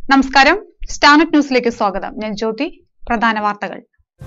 നമസ്കാരം സ്റ്റാനറ്റ് ന്യൂസിലേക്ക് സ്വാഗതം ഞാൻ ജ്യോതി പ്രധാന വാർത്തകൾ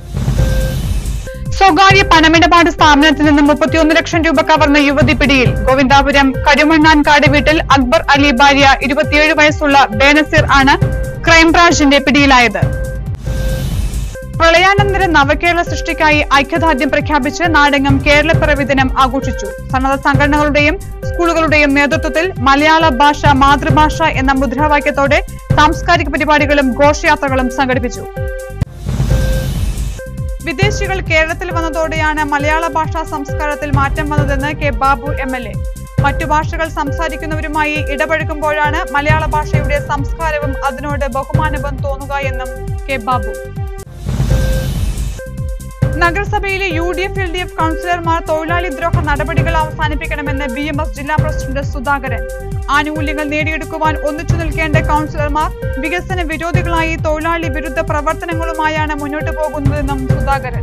സ്വകാര്യ പണമിടപാട് സ്ഥാപനത്തിൽ നിന്ന് മുപ്പത്തിയൊന്ന് ലക്ഷം രൂപ കവർന്ന യുവതി പിടിയിൽ ഗോവിന്ദാപുരം കരുമണ്ണാൻകാട് വീട്ടിൽ അക്ബർ അലി ഭാര്യ ഇരുപത്തിയേഴ് വയസ്സുള്ള ബേനസീർ ആണ് ക്രൈംബ്രാഞ്ചിന്റെ പിടിയിലായത് പ്രളയാനന്തര നവകേരള സൃഷ്ടിക്കായി ഐക്യദാർഢ്യം പ്രഖ്യാപിച്ച് നാടെങ്ങും കേരളപ്പിറവി ദിനം ആഘോഷിച്ചു സന്നദ്ധ സംഘടനകളുടെയും സ്കൂളുകളുടെയും നേതൃത്വത്തിൽ മലയാള ഭാഷ മാതൃഭാഷ എന്ന മുദ്രാവാക്യത്തോടെ സാംസ്കാരിക പരിപാടികളും ഘോഷയാത്രകളും സംഘടിപ്പിച്ചു വിദേശികൾ കേരളത്തിൽ വന്നതോടെയാണ് മലയാള ഭാഷാ സംസ്കാരത്തിൽ മാറ്റം വന്നതെന്ന് K Babu M L A മറ്റു ഭാഷകൾ സംസാരിക്കുന്നവരുമായി ഇടപഴകുമ്പോഴാണ് മലയാള ഭാഷയുടെ സംസ്കാരവും അതിനോട് ബഹുമാനവും തോന്നുക എന്നും കെ ബാബു നഗരസഭയിലെ U D F L D F കൗൺസിലർമാർ തൊഴിലാളി ദ്രോഹ നടപടികൾ അവസാനിപ്പിക്കണമെന്ന് ബി എം എസ് ജില്ലാ പ്രസിഡന്റ് സുധാകരൻ ആനുകൂല്യങ്ങൾ നേടിയെടുക്കുവാൻ ഒന്നിച്ചു നിൽക്കേണ്ട കൗൺസിലർമാർ വികസന വിരോധികളായി തൊഴിലാളി വിരുദ്ധ പ്രവർത്തനങ്ങളുമായാണ് മുന്നോട്ടു പോകുന്നതെന്നും സുധാകരൻ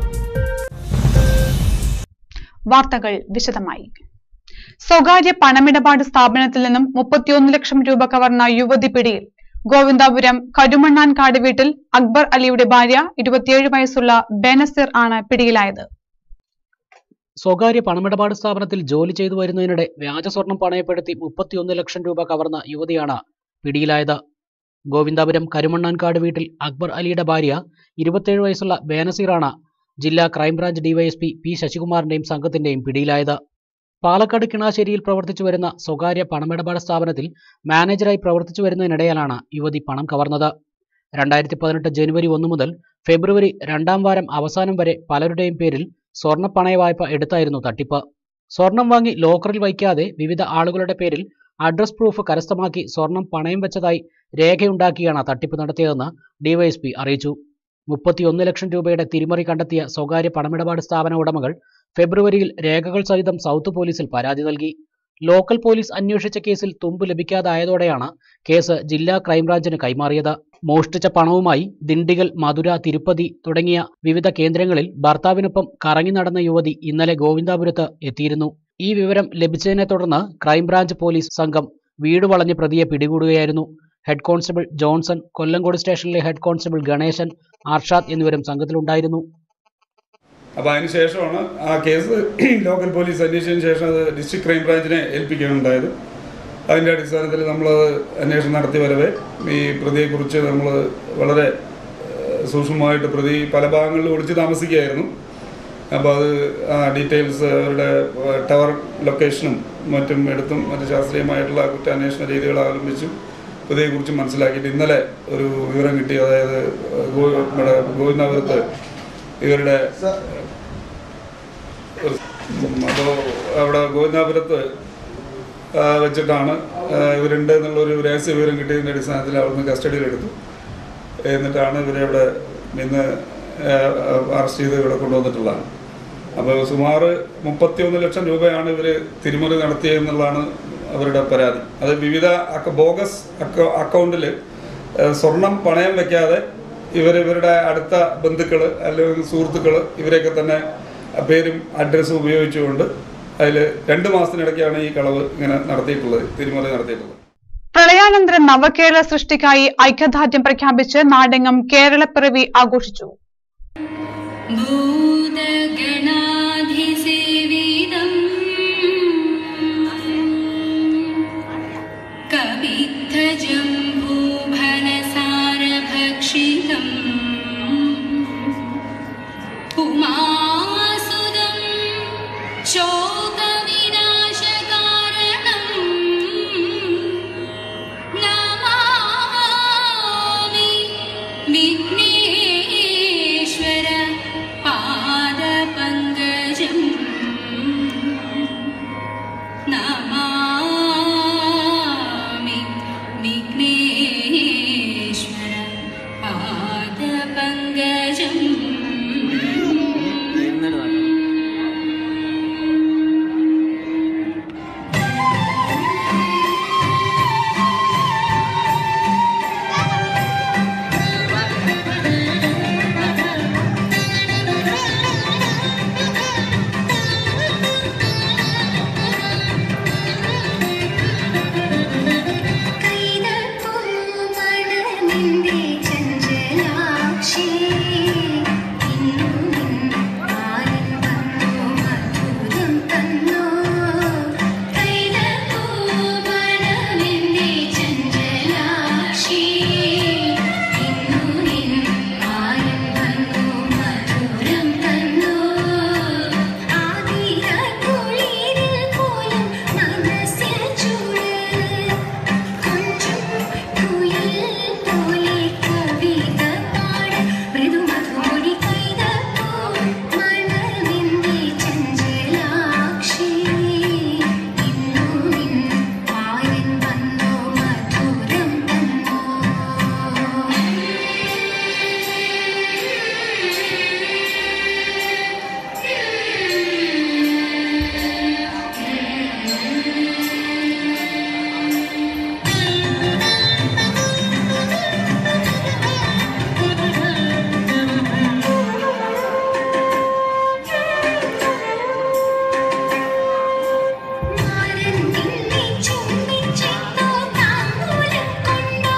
വാർത്തകൾ വിശദമായി സ്വകാര്യ പണമിടപാട് സ്ഥാപനത്തിൽ നിന്നും മുപ്പത്തിയൊന്ന് ലക്ഷം രൂപ കവർന്ന യുവതി പിടിയിൽ ഗോവിന്ദാപുരം കരുമണ്ണാൻകാട് വീട്ടിൽ അക്ബർ അലിയുടെ ഭാര്യ ഇരുപത്തിയേഴ് വയസ്സുള്ള ബേനസീർ ആണ് പിടിയിലായത് സ്വകാര്യ പണമിടപാട് സ്ഥാപനത്തിൽ ജോലി ചെയ്തു വരുന്നതിനിടെ വ്യാജ സ്വർണം പണയപ്പെടുത്തി മുപ്പത്തിയൊന്ന് ലക്ഷം രൂപ കവർന്ന യുവതിയാണ് പിടിയിലായത് ഗോവിന്ദാപുരം കരുമണ്ണാൻകാട് വീട്ടിൽ അക്ബർ അലിയുടെ ഭാര്യ ഇരുപത്തിയേഴ് വയസ്സുള്ള ബേനസീറാണ് ജില്ലാ ക്രൈംബ്രാഞ്ച് ഡിവൈഎസ്പി പി ശശികുമാറിന്റെയും സംഘത്തിന്റെയും പിടിയിലായത് പാലക്കാട് കിണാശ്ശേരിയിൽ പ്രവർത്തിച്ചു വരുന്ന സ്വകാര്യ പണമിടപാട് സ്ഥാപനത്തിൽ മാനേജറായി പ്രവർത്തിച്ചു വരുന്നതിനിടയിലാണ് യുവതി പണം കവർന്നത് രണ്ടായിരത്തി പതിനെട്ട് ജനുവരി ഒന്ന് മുതൽ ഫെബ്രുവരി രണ്ടാം വാരം അവസാനം വരെ പലരുടെയും പേരിൽ സ്വർണ്ണ പണയ വായ്പ എടുത്തായിരുന്നു തട്ടിപ്പ് സ്വർണം വാങ്ങി ലോക്കറിൽ വയ്ക്കാതെ വിവിധ ആളുകളുടെ പേരിൽ അഡ്രസ് പ്രൂഫ് കരസ്ഥമാക്കി സ്വർണം പണയം വെച്ചതായി രേഖയുണ്ടാക്കിയാണ് തട്ടിപ്പ് നടത്തിയതെന്ന് ഡിവൈഎസ്പി അറിയിച്ചു മുപ്പത്തിയൊന്ന് ലക്ഷം രൂപയുടെ തിരിമറി കണ്ടെത്തിയ സ്വകാര്യ പണമിടപാട് സ്ഥാപന ഉടമകൾ ഫെബ്രുവരിയിൽ രേഖകൾ സഹിതം സൗത്ത് പോലീസിൽ പരാതി നൽകി ലോക്കൽ പോലീസ് അന്വേഷിച്ച കേസിൽ തുമ്പ് ലഭിക്കാതായതോടെയാണ് കേസ് ജില്ലാ ക്രൈംബ്രാഞ്ചിന് കൈമാറിയത് മോഷ്ടിച്ച പണവുമായി ദിണ്ടിഗൽ മധുര തിരുപ്പതി തുടങ്ങിയ വിവിധ കേന്ദ്രങ്ങളിൽ ഭർത്താവിനൊപ്പം കറങ്ങി നടന്ന യുവതി ഇന്നലെ ഗോവിന്ദാപുരത്ത് എത്തിയിരുന്നു ഈ വിവരം ലഭിച്ചതിനെ തുടർന്ന് ക്രൈംബ്രാഞ്ച് പോലീസ് സംഘം വീട് വളഞ്ഞ് പ്രതിയെ പിടികൂടുകയായിരുന്നു ഹെഡ് കോൺസ്റ്റബിൾ ജോൺസൺ കൊല്ലങ്കോട് സ്റ്റേഷനിലെ ഹെഡ് കോൺസ്റ്റബിൾ ഗണേശൻ ആർഷാദ് എന്നിവരും സംഘത്തിലുണ്ടായിരുന്നു അപ്പോൾ അതിന് ശേഷമാണ് ആ കേസ് ലോക്കൽ പോലീസ് അന്വേഷിച്ചതിന് ശേഷം അത് ഡിസ്ട്രിക്ട് ക്രൈം ബ്രാഞ്ചിനെ ഏൽപ്പിക്കുകയുണ്ടായത് അതിൻ്റെ അടിസ്ഥാനത്തിൽ നമ്മൾ അന്വേഷണം നടത്തി വരവേ ഈ പ്രതിയെക്കുറിച്ച് നമ്മൾ വളരെ ഏഹ്, സൂക്ഷ്മമായിട്ട് പ്രതി പല ഭാഗങ്ങളിൽ ഒളിച്ച് താമസിക്കുകയായിരുന്നു അപ്പോൾ അത് ആ ഡീറ്റെയിൽസ് അവരുടെ ഏഹ്, ടവർ ലൊക്കേഷനും മറ്റും എടുത്തും മറ്റ് ശാസ്ത്രീയമായിട്ടുള്ള കുറ്റാന്വേഷണ രീതികൾ അവലംബിച്ചും പ്രതിയെക്കുറിച്ച് മനസ്സിലാക്കിയിട്ട് ഇന്നലെ ഒരു വിവരം കിട്ടി അതായത് ഗോ നമ്മുടെ ഗോവിന്ദാപുരത്ത് ഇവരുടെ അപ്പോൾ അവിടെ ഗോവിന്ദാപുരത്ത് ആ, വെച്ചിട്ടാണ് ആ, ഇവരുണ്ട് എന്നുള്ളൊരു രഹസ്യ വിവരം കിട്ടിയതിൻ്റെ അടിസ്ഥാനത്തിൽ അവിടുന്ന് കസ്റ്റഡിയിലെടുത്തു എന്നിട്ടാണ് ഇവരെ ഇവിടെ നിന്ന് അറസ്റ്റ് ചെയ്ത് ഇവിടെ കൊണ്ടുവന്നിട്ടുള്ളതാണ് അപ്പോൾ സുമാർ മുപ്പത്തിയൊന്ന് ലക്ഷം രൂപയാണ് ഇവർ തിരിമറി നടത്തിയതെന്നുള്ളതാണ് അവരുടെ പരാതി അത് വിവിധ അക്ക ബോഗസ് അക്ക അക്കൗണ്ടിൽ സ്വർണം പണയം വെക്കാതെ ഇവർ ഇവരുടെ അടുത്ത ബന്ധുക്കൾ അല്ലെങ്കിൽ സുഹൃത്തുക്കൾ ഇവരെയൊക്കെ തന്നെ പേരും അഡ്രസ്സും ഉപയോഗിച്ചുകൊണ്ട് അതിൽ രണ്ട് മാസത്തിനിടയ്ക്കാണ് ഈ കളവ് ഇങ്ങനെ നടത്തിയിട്ടുള്ളത് തിരിമറി നടത്തിയിട്ടുള്ളത് പ്രളയാനന്തര നവകേരള സൃഷ്ടിക്കായി ഐക്യദാർഢ്യം പ്രഖ്യാപിച്ച് നാടെങ്ങും കേരളപ്പിറവി ആഘോഷിച്ചു भूतगणाधिसेवितम् कविद्धजम्बूफलसारभक्षितम् उमासुदं शोकविनाशकारणम् नमामि विघ्नेश्वरम् നിന്റെ ചഞ്ചലാക്ഷി ഇന്നു നിൻ ആരിൽ വന്നു മധുരം തന്നു കൈത പൂവനമെന്റെ ചഞ്ചലാക്ഷി ഇന്നു നിൻ ആരിൽ വന്നു മധുരം തന്നു ആതിര കുളിരിൽ പോലും മനസ്സിൽ ചൂട് കൊഞ്ചും കുയിൽ പോലെ കവിത പാട് മൃദുമധുരി കൈതപ്പൂ മണവിന്റെ ചഞ്ചലാക്ഷി ഇന്നു നിൻ ആയൻ വന്നു മധുരം മാരൻ നിന്നെ ചുംബിച്ചിട്ടോ താമ്പൂലം കൊണ്ടോ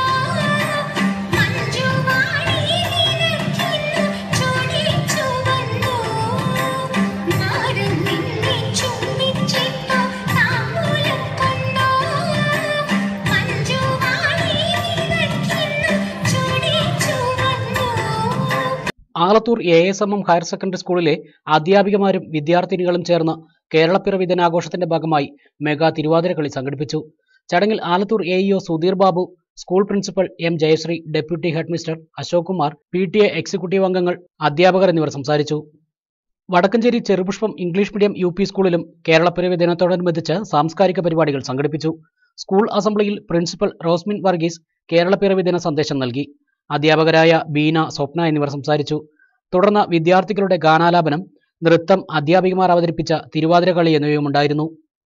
മഞ്ജുവാണി നിനക്കിന്നു ചൊടിച്ചു വന്നു മാരൻ നിന്നെ ചുംബിച്ചിട്ടോ താമ്പൂലം കൊണ്ടോ മഞ്ജുവാണി നിനക്കിന്നു ചൊടിച്ചു വന്നു Alathur A S M M higher secondary സ്കൂളിലെ അധ്യാപികമാരും വിദ്യാർത്ഥിനികളും ചേർന്ന് കേരളപ്പിറവി ദിനാഘോഷത്തിന്റെ ഭാഗമായി മെഗാ തിരുവാതിര കളി സംഘടിപ്പിച്ചു ചടങ്ങിൽ Alathur A EO Sudheer Babu school principal M Jayasree deputy headmaster Ashok Kumar P T A executive അംഗങ്ങൾ അധ്യാപകർ എന്നിവർ സംസാരിച്ചു Vadakkencherry Cherupushpam English medium U P സ്കൂളിലും കേരളപ്പിറവി ദിനത്തോടനുബന്ധിച്ച് സാംസ്കാരിക പരിപാടികൾ സംഘടിപ്പിച്ചു സ്കൂൾ അസംബ്ലിയിൽ പ്രിൻസിപ്പൽ റോസ്മിൻ വർഗീസ് കേരളപ്പിറവി ദിന സന്ദേശം നൽകി അധ്യാപകരായ ബീന സ്വപ്ന എന്നിവർ സംസാരിച്ചു തുടർന്ന് വിദ്യാർത്ഥികളുടെ ഗാനാലാപനം നൃത്തം അധ്യാപികമാർ അവതരിപ്പിച്ച തിരുവാതിര കളി എന്നിവയുമുണ്ടായിരുന്നു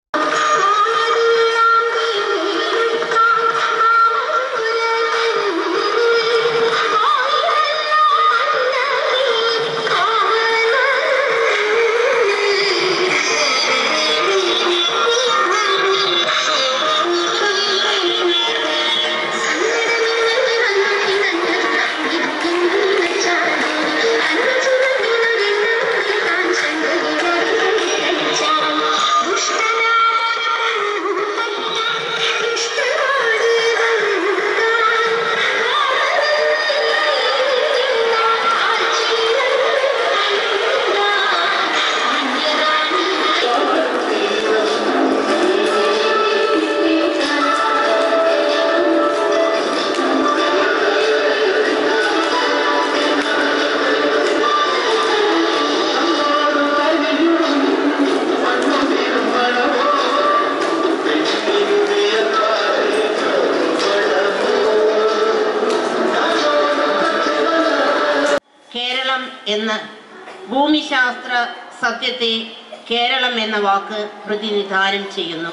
കേരളം എന്ന ഭൂമിശാസ്ത്ര സത്യത്തെ കേരളം എന്ന വാക്ക് പ്രതിനിധാനം ചെയ്യുന്നു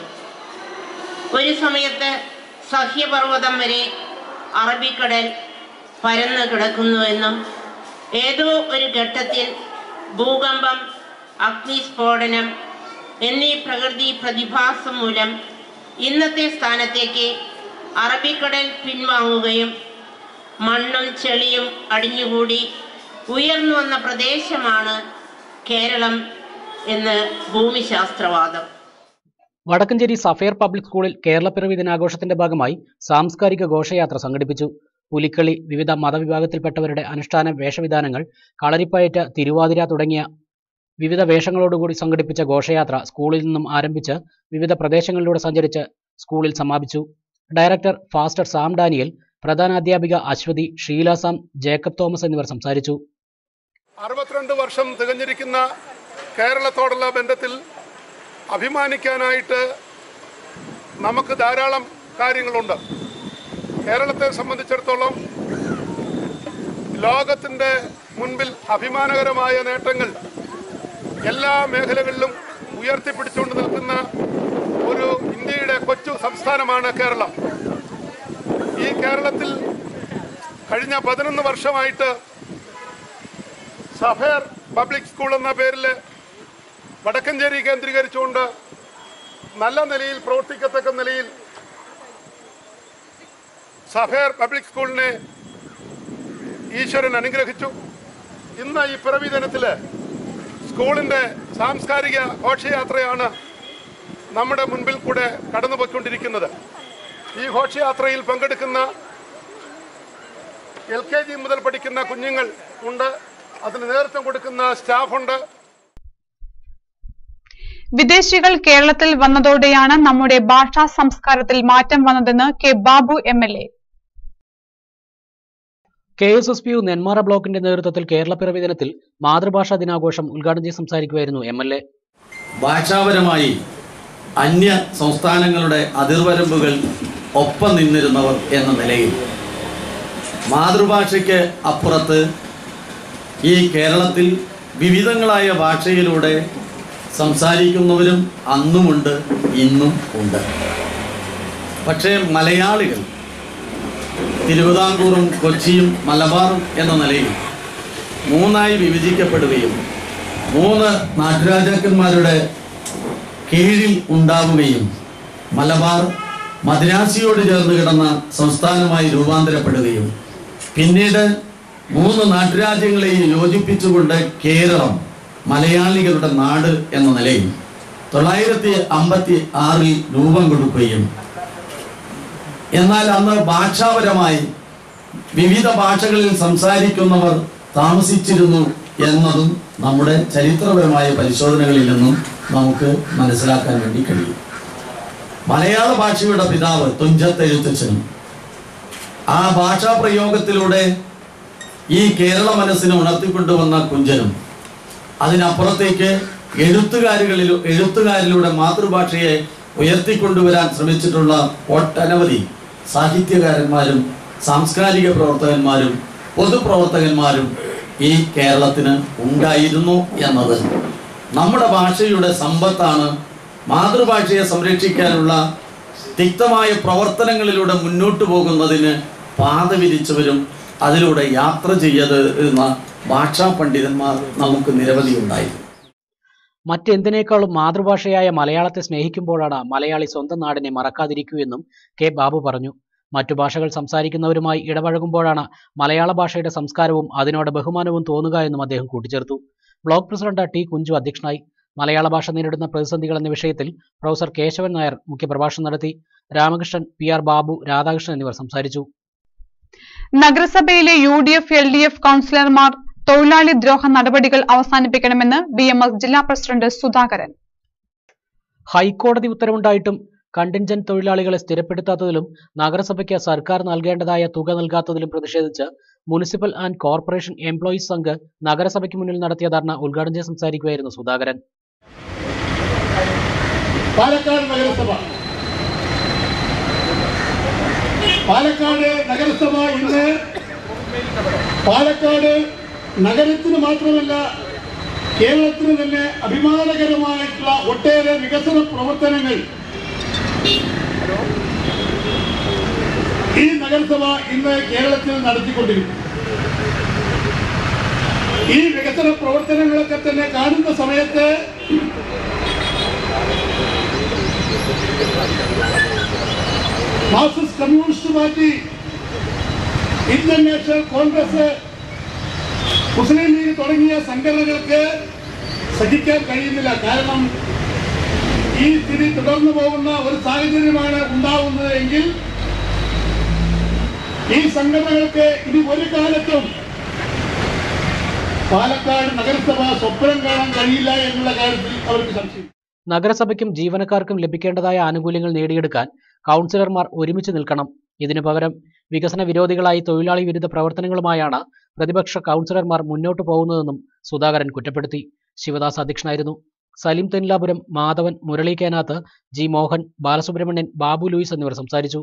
ഒരു സമയത്ത് സഹ്യപർവ്വതം വരെ അറബിക്കടൽ പരന്നു കിടക്കുന്നുവെന്നും ഏതോ ഒരു ഘട്ടത്തിൽ ഭൂകമ്പം അഗ്നിസ്ഫോടനം എന്നീ പ്രകൃതി പ്രതിഭാസം മൂലം ഇന്നത്തെ സ്ഥാനത്തേക്ക് അറബിക്കടൽ പിൻവാങ്ങുകയും മണ്ണും ചെളിയും അടിഞ്ഞുകൂടി ഉയർന്നു വന്ന പ്രദേശമാണ് കേരളം എന്ന് ഭൂമിശാസ്ത്രവാദം വടക്കഞ്ചേരി സഫയർ പബ്ലിക് സ്കൂളിൽ കേരളപ്പിറവി ദിനാഘോഷത്തിന്റെ ഭാഗമായി സാംസ്കാരിക ഘോഷയാത്ര സംഘടിപ്പിച്ചു പുലിക്കളി വിവിധ മതവിഭാഗത്തിൽപ്പെട്ടവരുടെ അനുഷ്ഠാന വേഷവിധാനങ്ങൾ കളരിപ്പയറ്റ് തിരുവാതിര തുടങ്ങിയ വിവിധ വേഷങ്ങളോടുകൂടി സംഘടിപ്പിച്ച ഘോഷയാത്ര സ്കൂളിൽ നിന്നും ആരംഭിച്ച് വിവിധ പ്രദേശങ്ങളിലൂടെ സഞ്ചരിച്ച് സ്കൂളിൽ സമാപിച്ചു ഡയറക്ടർ ഫാസ്റ്റർ സാം ഡാനിയൽ പ്രധാനാധ്യാപിക Aswathy Sheela Sam Jacob Thomas എന്നിവർ സംസാരിച്ചു അറുപത്തിരണ്ട് വർഷം തികഞ്ഞിരിക്കുന്ന കേരളത്തോടുള്ള ബന്ധത്തിൽ അഭിമാനിക്കാനായിട്ട് നമുക്ക് ധാരാളം കാര്യങ്ങളുണ്ട് കേരളത്തെ സംബന്ധിച്ചിടത്തോളം ലോകത്തിൻ്റെ മുൻപിൽ അഭിമാനകരമായ നേട്ടങ്ങൾ എല്ലാ മേഖലകളിലും ഉയർത്തിപ്പിടിച്ചുകൊണ്ട് നിൽക്കുന്ന ഒരു ഇന്ത്യയുടെ കൊച്ചു സംസ്ഥാനമാണ് കേരളം ഈ കേരളത്തിൽ കഴിഞ്ഞ പതിനൊന്ന് വർഷമായിട്ട് സഫേർ പബ്ലിക് സ്കൂൾ എന്ന പേരിൽ വടക്കഞ്ചേരി കേന്ദ്രീകരിച്ചുകൊണ്ട് നല്ല നിലയിൽ പ്രവർത്തിക്കത്തക്ക നിലയിൽ സഫേർ പബ്ലിക് സ്കൂളിനെ ഈശ്വരൻ അനുഗ്രഹിച്ചു ഇന്ന് ഈ പിറവി ദിനത്തില് സ്കൂളിന്റെ സാംസ്കാരിക ഘോഷയാത്രയാണ് നമ്മുടെ മുൻപിൽ കൂടെ കടന്നുപോയിക്കൊണ്ടിരിക്കുന്നത് ഈ ഘോഷയാത്രയിൽ പങ്കെടുക്കുന്ന എൽ കെ ജി മുതൽ പഠിക്കുന്ന കുഞ്ഞുങ്ങൾ ഉണ്ട് അതിന് നേതൃത്വം കൊടുക്കുന്ന സ്റ്റാഫുണ്ട് വിദേശികൾ കേരളത്തിൽ വന്നതോടെയാണ് നമ്മുടെ ഭാഷാ സംസ്കാരത്തിൽ മാറ്റം വന്നതെന്ന് K Babu M L A K S S P U Nenmara ബ്ലോക്കിന്റെ നേതൃത്വത്തിൽ കേരളപ്പിറവി ദിനത്തിൽ മാതൃഭാഷാ ദിനാഘോഷം ഉദ്ഘാടനം ചെയ്ത് സംസാരിക്കുകയായിരുന്നു എം എൽ എ ഭാഷാപരമായി അന്യ സംസ്ഥാനങ്ങളുടെ അതിർവരമ്പുകൾ ഒപ്പം നിന്നിരുന്നവർ എന്ന നിലയിൽ മാതൃഭാഷയ്ക്ക് അപ്പുറത്ത് ഈ കേരളത്തിൽ വിവിധങ്ങളായ ഭാഷയിലൂടെ സംസാരിക്കുന്നവരും അന്നുമുണ്ട് ഇന്നും ഉണ്ട് പക്ഷേ മലയാളികൾ തിരുവിതാംകൂറും കൊച്ചിയും മലബാറും എന്ന നിലയിൽ മൂന്നായി വിഭജിക്കപ്പെടുകയും മൂന്ന് നാട്ടുരാജാക്കന്മാരുടെ കീഴിൽ ഉണ്ടാവുകയും മലബാർ മദ്രാസിയോട് ചേർന്ന് കിടന്ന സംസ്ഥാനമായി രൂപാന്തരപ്പെടുകയും പിന്നീട് മൂന്ന് നാട്ടുരാജ്യങ്ങളെയും യോജിപ്പിച്ചുകൊണ്ട് കേരളം മലയാളികളുടെ നാട് എന്ന നിലയിൽ തൊള്ളായിരത്തി അമ്പത്തി ആറിൽ രൂപം കൊടുക്കുകയും എന്നാൽ അന്ന് ഭാഷാപരമായി വിവിധ ഭാഷകളിൽ സംസാരിക്കുന്നവർ താമസിച്ചിരുന്നു എന്നതും നമ്മുടെ ചരിത്രപരമായ പരിശോധനകളിൽ നിന്നും നമുക്ക് മനസ്സിലാക്കാൻ വേണ്ടി കഴിയും മലയാള ഭാഷയുടെ പിതാവ് തുഞ്ചത്തെഴുത്തച്ഛനും ആ ഭാഷാ പ്രയോഗത്തിലൂടെ ഈ കേരള മനസ്സിനെ ഉണർത്തിക്കൊണ്ടുവന്ന കുഞ്ചനും അതിനപ്പുറത്തേക്ക് എഴുത്തുകാരുകളിൽ എഴുത്തുകാരിലൂടെ മാതൃഭാഷയെ ഉയർത്തിക്കൊണ്ടുവരാൻ ശ്രമിച്ചിട്ടുള്ള ഒട്ടനവധി സാഹിത്യകാരന്മാരും സാംസ്കാരിക പ്രവർത്തകന്മാരും പൊതുപ്രവർത്തകന്മാരും ഈ കേരളത്തിന് ഉണ്ടായിരുന്നു എന്നത് നമ്മുടെ ഭാഷയുടെ സമ്പത്താണ് മാതൃഭാഷയെ സംരക്ഷിക്കാനുള്ള തിക്തമായ പ്രവർത്തനങ്ങളിലൂടെ മുന്നോട്ട് പോകുന്നതിന് പാത വിരിച്ചവരും അതിലൂടെ യാത്ര ചെയ്തിരുന്ന ഭാഷാ പണ്ഡിതന്മാർ നമുക്ക് നിരവധി ഉണ്ടായിരുന്നു മറ്റെന്തിനേക്കാളും മാതൃഭാഷയായ മലയാളത്തെ സ്നേഹിക്കുമ്പോഴാണ് മലയാളി സ്വന്തം നാടിനെ മറക്കാതിരിക്കൂ എന്നും കെ ബാബു പറഞ്ഞു മറ്റു ഭാഷകൾ സംസാരിക്കുന്നവരുമായി ഇടപഴകുമ്പോഴാണ് മലയാള ഭാഷയുടെ സംസ്കാരവും അതിനോട് ബഹുമാനവും തോന്നുക എന്നും അദ്ദേഹം കൂട്ടിച്ചേർത്തു ബ്ലോക്ക് പ്രസിഡന്റ് ടി കുഞ്ചു അധ്യക്ഷനായി മലയാള ഭാഷ നേരിടുന്ന പ്രതിസന്ധികൾ എന്ന വിഷയത്തിൽ പ്രൊഫസർ കേശവൻ നായർ മുഖ്യപ്രഭാഷണം നടത്തി രാമകൃഷ്ണൻ പി ആർ ബാബു രാധാകൃഷ്ണൻ എന്നിവർ സംസാരിച്ചു നഗരസഭയിലെ U D F L D F കൗൺസിലർമാർ തൊഴിലാളി ദ്രോഹ നടപടികൾ അവസാനിപ്പിക്കണമെന്ന് ബി എം എസ് ജില്ലാ പ്രസിഡന്റ് സുധാകരൻ ഹൈക്കോടതി ഉത്തരവുണ്ടായിട്ടും കണ്ടിൻജന്റ് തൊഴിലാളികളെ സ്ഥിരപ്പെടുത്താത്തതിലും നഗരസഭയ്ക്ക് സർക്കാർ നൽകേണ്ടതായ തുക നൽകാത്തതിലും പ്രതിഷേധിച്ച് municipal and corporation employees Sangh നഗരസഭയ്ക്ക് മുന്നിൽ നടത്തിയ ധർണ ഉദ്ഘാടനം ചെയ്ത് സംസാരിക്കുകയായിരുന്നു സുധാകരൻ പാലക്കാട് നഗരസഭ പാലക്കാട് നഗരസഭ ഇന്ന് പാലക്കാട് നഗരത്തിന് മാത്രമല്ല കേരളത്തിന് തന്നെ അഭിമാനകരമായിട്ടുള്ള ഒട്ടേറെ വികസന പ്രവർത്തനങ്ങൾ ഈ നഗരസഭ ഇന്ന് കേരളത്തിൽ നടത്തിക്കൊണ്ടിരിക്കുന്നു ഈ വികസന പ്രവർത്തനങ്ങളൊക്കെ തന്നെ കാണുന്ന സമയത്ത് Marxist Communist Party Indian National Congress Muslim League തുടങ്ങിയ സംഘടനകൾക്ക് സഹിക്കാൻ കഴിയുന്നില്ല കാരണം ഈ സ്ഥിതി തുടർന്നു പോകുന്ന ഒരു സാഹചര്യമാണ് ഉണ്ടാവുന്നത് എങ്കിൽ ഈ സംഘടനകൾക്ക് ഇനി ഒരു കാലത്തും പാലക്കാട് നഗരസഭ സ്വപ്നം കാണാൻ കഴിയില്ല എന്നുള്ള കാര്യത്തിൽ അവർക്ക് സംശയം നഗരസഭയ്ക്കും ജീവനക്കാർക്കും ലഭിക്കേണ്ടതായ ആനുകൂല്യങ്ങൾ നേടിയെടുക്കാൻ കൗൺസിലർമാർ ഒരുമിച്ച് നിൽക്കണം ഇതിനു പകരം വികസന വിരോധികളായി തൊഴിലാളി വിരുദ്ധ പ്രവർത്തനങ്ങളുമായാണ് പ്രതിപക്ഷ കൗൺസിലർമാർ മുന്നോട്ടു പോകുന്നതെന്നും സുധാകരൻ കുറ്റപ്പെടുത്തി ശിവദാസ് അധ്യക്ഷനായിരുന്നു സലീം തെന്നിലാപുരം മാധവൻ മുരളി കേനാത്ത് ജി മോഹൻ ബാലസുബ്രഹ്മണ്യൻ ബാബു ലൂയിസ് എന്നിവർ സംസാരിച്ചു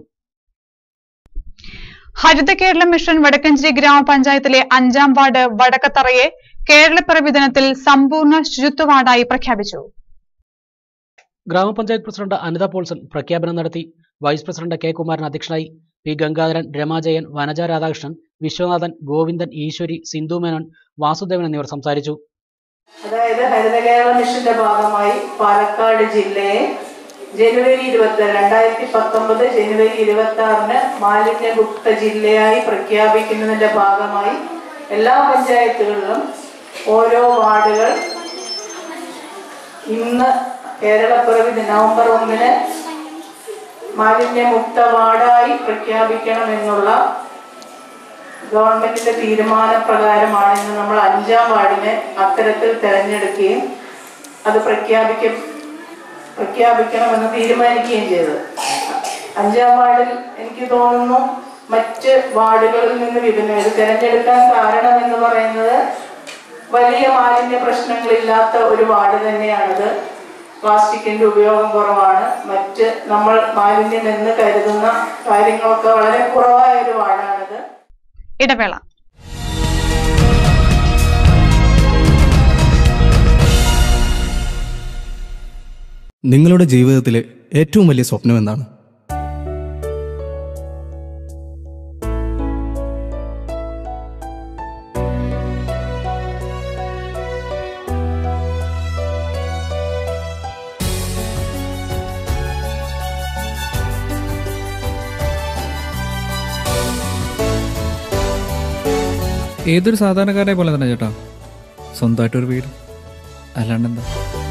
ഹരിത കേരളം മിഷൻ വടക്കഞ്ചേരി ഗ്രാമപഞ്ചായത്തിലെ അഞ്ചാം വാർഡ് വടക്കത്തറയെ കേരളപ്പിറവി ദിനത്തിൽ സമ്പൂർണ്ണ ശുചിത്വ വാർഡായി പ്രഖ്യാപിച്ചു ഗ്രാമപഞ്ചായത്ത് പ്രസിഡന്റ് അനിത പോൾസൺ പ്രഖ്യാപനം നടത്തി വൈസ് പ്രസിഡന്റ് കെ കുമാരൻ അധ്യക്ഷനായി പി ഗംഗാധരൻ രമാജയൻ വനജ രാധാകൃഷ്ണൻ വിശ്വനാഥൻ ഗോവിന്ദൻ ഈശ്വരി സിന്ധു മേനോൻ വാസുദേവൻ എന്നിവർ സംസാരിച്ചു അതായത് ഹരിത കേരള മിഷന്റെ ഭാഗമായി പാലക്കാട് ജില്ലയെ ജനുവരി ഇരുപത്തി രണ്ടായിരത്തി പത്തൊമ്പത് ജനുവരി ഇരുപത്തി ആറിന് മാലിന്യമുക്ത ജില്ലയായി പ്രഖ്യാപിക്കുന്നതിന്റെ ഭാഗമായി എല്ലാ പഞ്ചായത്തുകളിലും ഓരോ വാർഡുകൾ ഇന്ന് കേരളപ്പിറവി നവംബർ ഒന്നിന് മാലിന്യമുക്ത വാർഡായി പ്രഖ്യാപിക്കണമെന്നുള്ള ഗവൺമെന്റിന്റെ തീരുമാനപ്രകാരമാണ് ഇന്ന് നമ്മൾ അഞ്ചാം വാർഡിനെ അത്തരത്തിൽ തെരഞ്ഞെടുക്കുകയും അത് പ്രഖ്യാപിക്ക പ്രഖ്യാപിക്കണമെന്ന് തീരുമാനിക്കുകയും ചെയ്തത് അഞ്ചാം വാർഡിൽ എനിക്ക് തോന്നുന്നു മറ്റ് വാർഡുകളിൽ നിന്ന് വിഭിന്നം ഇത് തിരഞ്ഞെടുക്കാൻ കാരണം എന്ന് പറയുന്നത് വലിയ മാലിന്യ പ്രശ്നങ്ങളില്ലാത്ത ഒരു വാർഡ് തന്നെയാണിത് പ്ലാസ്റ്റിക്കിന്റെ ഉപയോഗം കുറവാണ് മറ്റ് നമ്മൾ മാലിന്യം എന്ന് കരുതുന്ന കാര്യങ്ങളൊക്കെ വളരെ കുറവായ ഒരു വാർഡാണിത് ഇടവേള നിങ്ങളുടെ ജീവിതത്തിലെ ഏറ്റവും വലിയ സ്വപ്നം എന്താണ് ഏതൊരു സാധാരണക്കാരെ പോലെ തന്നെ ചേട്ടാ സ്വന്തമായിട്ടൊരു വീട് അല്ലാണ്ട് എന്താ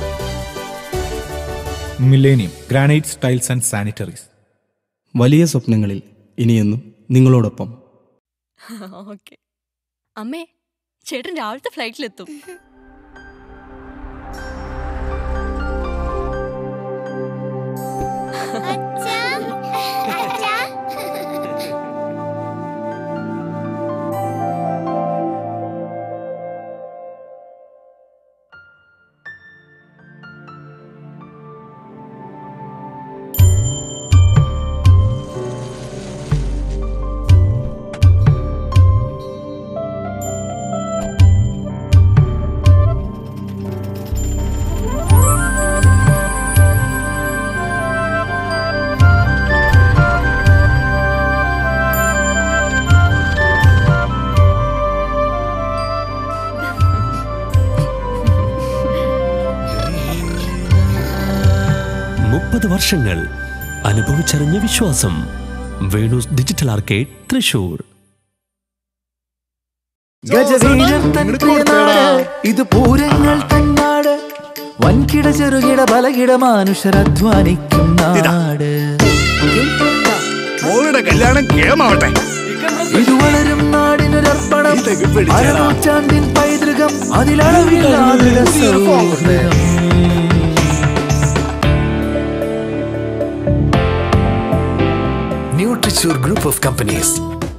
millennium granite tiles and sanitaries വലിയ സ്വപ്നങ്ങളിൽ ഇനിയെന്നും നിങ്ങളോടൊപ്പം ഓക്കെ അമ്മേ ചേട്ടൻ രാവിലത്തെ ഫ്ലൈറ്റിലെത്തും മുപ്പത് വർഷങ്ങൾ അനുഭവിച്ചറിഞ്ഞ വിശ്വാസം വേണൂസ് ഡിജിറ്റൽ ആർക്കേഡ് തൃശൂർ ഗജവീരൻ തൻ പ്രിയനാട് ഇത് പൂരങ്ങൾ തന്നാട് വൻകിട ചെറുകിട ബലകിട മനുഷ്യർ അധ്വാനിക്കും നാട് മോളുടെ കല്യാണം കേമാവട്ടെ ഇത് വളരും നാടിനൊരർപ്പണം അരനൂറ്റാണ്ടിൻ പൈതൃകം അതിലളവില്ലാതെ സൗഹൃദം ന്യൂട്രിച്ചൂർ ഗ്രൂപ്പ് ഓഫ് കമ്പനീസ്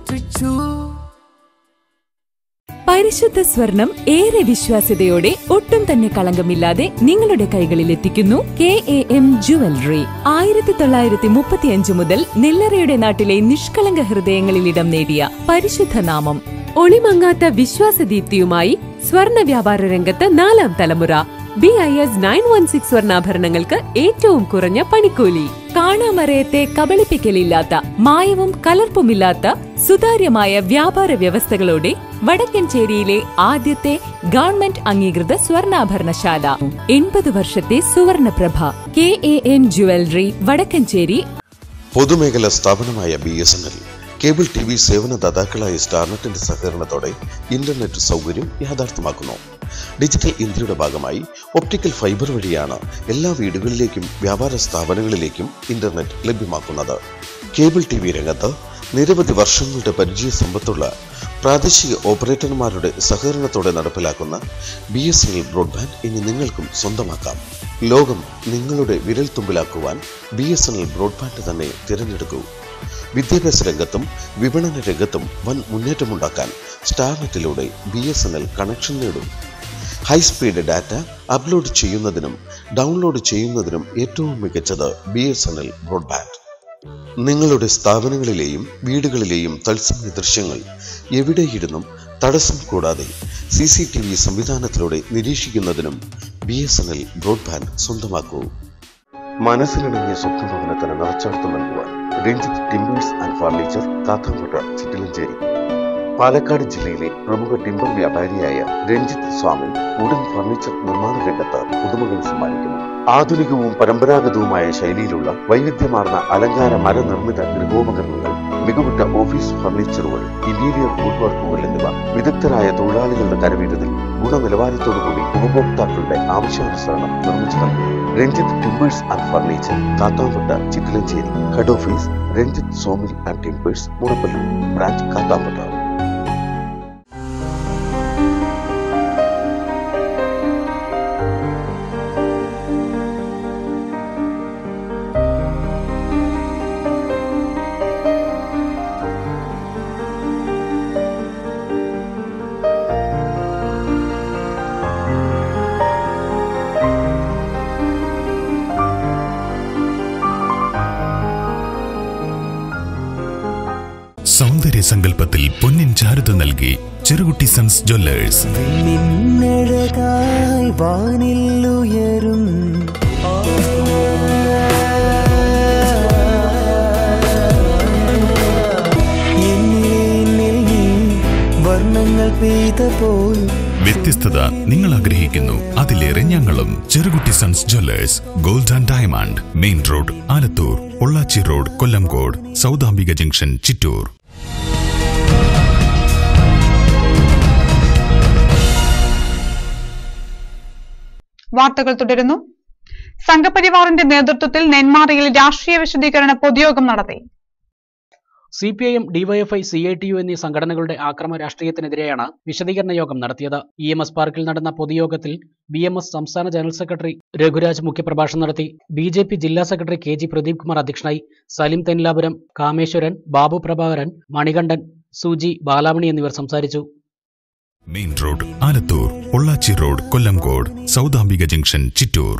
പരിശുദ്ധ സ്വർണം ഏറെ വിശ്വാസ്യതയോടെ ഒട്ടും തന്നെ കളങ്കമില്ലാതെ നിങ്ങളുടെ കൈകളിൽ എത്തിക്കുന്നു കെ എ എം ജുവലറി ആയിരത്തി തൊള്ളായിരത്തി മുപ്പത്തിയഞ്ച് മുതൽ നെല്ലറയുടെ നാട്ടിലെ നിഷ്കളങ്ക ഹൃദയങ്ങളിൽ ഇടം നേടിയ പരിശുദ്ധ നാമം ഒളിമങ്ങാത്ത വിശ്വാസദീപ്തിയുമായി സ്വർണ വ്യാപാര രംഗത്ത് നാലാം തലമുറ B I S nine one six സ്വർണ്ണാഭരണങ്ങൾക്ക് ഏറ്റവും കുറഞ്ഞ പണിക്കൂലി കാണാമറയത്തെ കബളിപ്പിക്കലില്ലാത്ത മായവും കലർപ്പുമില്ലാത്ത സുതാര്യമായ വ്യാപാര വ്യവസ്ഥകളോടെ വടക്കഞ്ചേരിയിലെ ആദ്യത്തെ ഗവൺമെന്റ് അംഗീകൃത സ്വർണ്ണാഭരണശാല എൺപത് വർഷത്തെ സുവർണപ്രഭ K A N jewellery Vadakkencherry പൊതുമേഖലാ സ്ഥാപനമായ B S N L cable T V സേവനദാതാക്കളായ സ്റ്റാർനെറ്റിന്റെ സഹകരണത്തോടെ ഇന്റർനെറ്റ് സൗകര്യം യാഥാർത്ഥ്യമാക്കുന്നു ഡിജിറ്റൽ ഇന്ത്യയുടെ ഭാഗമായി ഒപ്റ്റിക്കൽ ഫൈബർ വഴിയാണ് എല്ലാ വീടുകളിലേക്കും വ്യാപാര സ്ഥാപനങ്ങളിലേക്കും ഇന്റർനെറ്റ് ലഭ്യമാക്കുന്നത് കേബിൾ ടി വി രംഗത്ത് നിരവധി വർഷങ്ങളുടെ പരിചയ സമ്പത്തുള്ള പ്രാദേശിക ഓപ്പറേറ്റർമാരുടെ സഹകരണത്തോടെ നടപ്പിലാക്കുന്ന B S N L broadband ഇനി നിങ്ങൾക്കും സ്വന്തമാക്കാം ലോകം നിങ്ങളുടെ വിരൽത്തുമ്പിലാക്കുവാൻ B S N L broadband തന്നെ തിരഞ്ഞെടുക്കൂ വിദ്യാഭ്യാസ രംഗത്തും വിപണന രംഗത്തും വൻ മുന്നേറ്റമുണ്ടാക്കാൻ സ്റ്റാർനെറ്റിലൂടെ B S N L connection നേടും ഹൈസ്പീഡ് ഡാറ്റ അപ്ലോഡ് ചെയ്യുന്നതിനും ഡൗൺലോഡ് ചെയ്യുന്നതിനും ഏറ്റവും മികച്ചത് ബി എസ് എൻ എൽ ബ്രോഡ്ബാൻഡ് നിങ്ങളുടെ സ്ഥാപനങ്ങളിലെയും വീടുകളിലെയും തത്സമയ ദൃശ്യങ്ങൾ എവിടെയിരുന്നും തടസ്സം കൂടാതെ സി സി ടി വി സംവിധാനത്തിലൂടെ നിരീക്ഷിക്കുന്നതിനും B S N L broadband സ്വന്തമാക്കൂ മനസ്സിലിണങ്ങിയ സ്വപ്നഭവനത്തിന് നിറച്ചാർത്ത് നൽകുവാൻ Ranjith timbers and furniture Kathankotta Chittilanchery Palakkad ജില്ലയിലെ പ്രമുഖ ടിമ്പർ വ്യാപാരിയായ രഞ്ജിത്ത് സ്വാമി ഉടൻ ഫർണിച്ചർ നിർമ്മാണ രംഗത്ത് പുതുമകൾ സമ്മാനിക്കുന്നു ആധുനികവും പരമ്പരാഗതവുമായ ശൈലിയിലുള്ള വൈവിധ്യമാർന്ന അലങ്കാര മരനിർമ്മിത ഗൃഹോപകരണങ്ങൾ മികവുറ്റ ഓഫീസ് ഫർണിച്ചറുകൾ ഇന്റീരിയർ വുഡ് വർക്കുകൾ എന്നിവ വിദഗ്ധരായ തൊഴിലാളികളുടെ കരവിരുതിൽ ഗുണനിലവാരത്തോടുകൂടി ഉപഭോക്താക്കളുടെ ആവശ്യാനുസരണം നിർമ്മിച്ചു നൽകുന്നു Ranjith timbers and furniture Kathampatta Chittilanchery head office Ranjith sawmill and timbers Mudappallur branch Kathampatta സൗന്ദര്യ സങ്കല്പത്തിൽ പൊന്നിൻ ചാരുത നൽകി ചെറുകുട്ടി സൺസ് ജ്വല്ലേഴ്സ് നിന്നഴകായി വാനിൽ ഉയരും എന്നിൽ നീ വർണ്ണങ്ങൾ പെയ്തപ്പോൾ വ്യത്യസ്തത നിങ്ങൾ ആഗ്രഹിക്കുന്നു അതിലേറെ ഞങ്ങളും Cherukutty sons jewellers gold and diamond main road Alathur Pollachi road Kollengode Saudambika junction Chittur വാർത്തകൾ തുടരുന്നു സംഘപരിവാറിന്റെ നേതൃത്വത്തിൽ നെന്മാറയിൽ രാഷ്ട്രീയ വിശദീകരണ പൊതുയോഗം നടത്തി C P I M DYFI C I T U എന്നീ സംഘടനകളുടെ ആക്രമ രാഷ്ട്രീയത്തിനെതിരെയാണ് വിശദീകരണ യോഗം നടത്തിയത് ഇ എം എസ് പാർക്കിൽ നടന്ന പൊതുയോഗത്തിൽ ബി എം എസ് സംസ്ഥാന ജനറൽ സെക്രട്ടറി രഘുരാജ് മുഖ്യപ്രഭാഷണം നടത്തി ബി ജെ പി ജില്ലാ secretary K G Pradeep Kumar അധ്യക്ഷനായി സലിം തെന്നിലാപുരം കാമേശ്വരൻ ബാബു പ്രഭാകരൻ മണികണ്ഠൻ സുജി ബാലാമണി എന്നിവർ സംസാരിച്ചു main road Alathur Pollachi road Kollengode Saudambika junction Chittur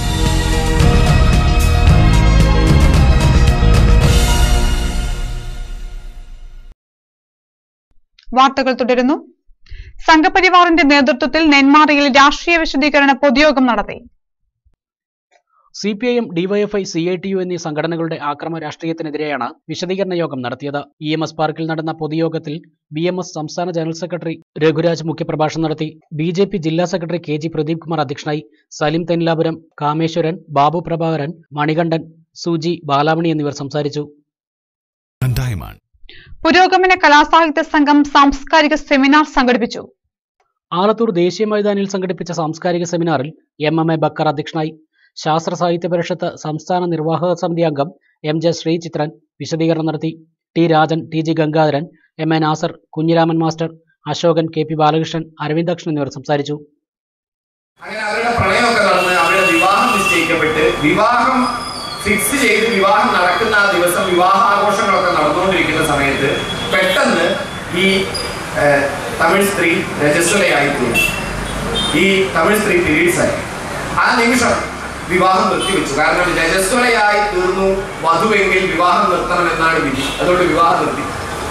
വാർത്തകൾ തുടരുന്നു സംഘപരിവാറിന്റെ നേതൃത്വത്തിൽ നെന്മാറയിൽ രാഷ്ട്രീയ വിശദീകരണ പൊതുയോഗം നടത്തി C P I M DYFI C I T U എന്നീ സംഘടനകളുടെ ആക്രമ രാഷ്ട്രീയത്തിനെതിരെയാണ് വിശദീകരണ യോഗം നടത്തിയത് ഇ എം എസ് പാർക്കിൽ നടന്ന പൊതുയോഗത്തിൽ ബി എം എസ് സംസ്ഥാന ജനറൽ സെക്രട്ടറി രഘുരാജ് മുഖ്യപ്രഭാഷണം നടത്തി ബി ജെ പി ജില്ലാ secretary K G Pradeep Kumar അധ്യക്ഷനായി സലിം തെന്നിലാപുരം കാമേശ്വരൻ ബാബു പ്രഭാകരൻ മണികണ്ഠൻ സുജി ബാലാമണി എന്നിവർ സംസാരിച്ചു ഡയമണ്ട് പുരോഗമന കലാസാഹിത്യ സംഘം സാംസ്കാരിക സെമിനാർ സംഘടിപ്പിച്ചു ആലത്തൂർ ദേശീയ മൈതാനിയിൽ സംഘടിപ്പിച്ച സാംസ്കാരിക സെമിനാറിൽ എം എം എ ബക്കർ അധ്യക്ഷനായി ശാസ്ത്ര സാഹിത്യ പരിഷത്ത് സംസ്ഥാന നിർവാഹക സമിതി അംഗം എം ജെ ശ്രീചിത്രൻ വിശദീകരണം നടത്തി T Rajan T G Gangadharan M A Nasar Kunhiraman master Ashokan K P Balakrishnan Aravindakshan എന്നിവർ സംസാരിച്ചു അങ്ങനെ അവരുടെ പ്രണയമൊക്കെ നടന്ന് അവരുടെ വിവാഹം നിശ്ചയിക്കപ്പെട്ട് വിവാഹം ഫിക്സ് ചെയ്ത് വിവാഹം നടക്കുന്ന ആ ദിവസം വിവാഹാഘോഷങ്ങളൊക്കെ നടന്നുകൊണ്ടിരിക്കുന്ന സമയത്ത് പെട്ടെന്ന് ഈ ഏഹ്, തമിഴ് സ്ത്രീ രജസ്വലയായി തീർന്നു ഈ തമിഴ് സ്ത്രീ പീരീഡ്സ് ആയി ആ നിമിഷം വിവാഹം നിർത്തിവെച്ചു കാരണം രജസ്വലയായി തീർന്നു വധുവെങ്കിൽ വിവാഹം നിർത്തണം എന്നാണ് വിധി അതുകൊണ്ട് വിവാഹം നിർത്തി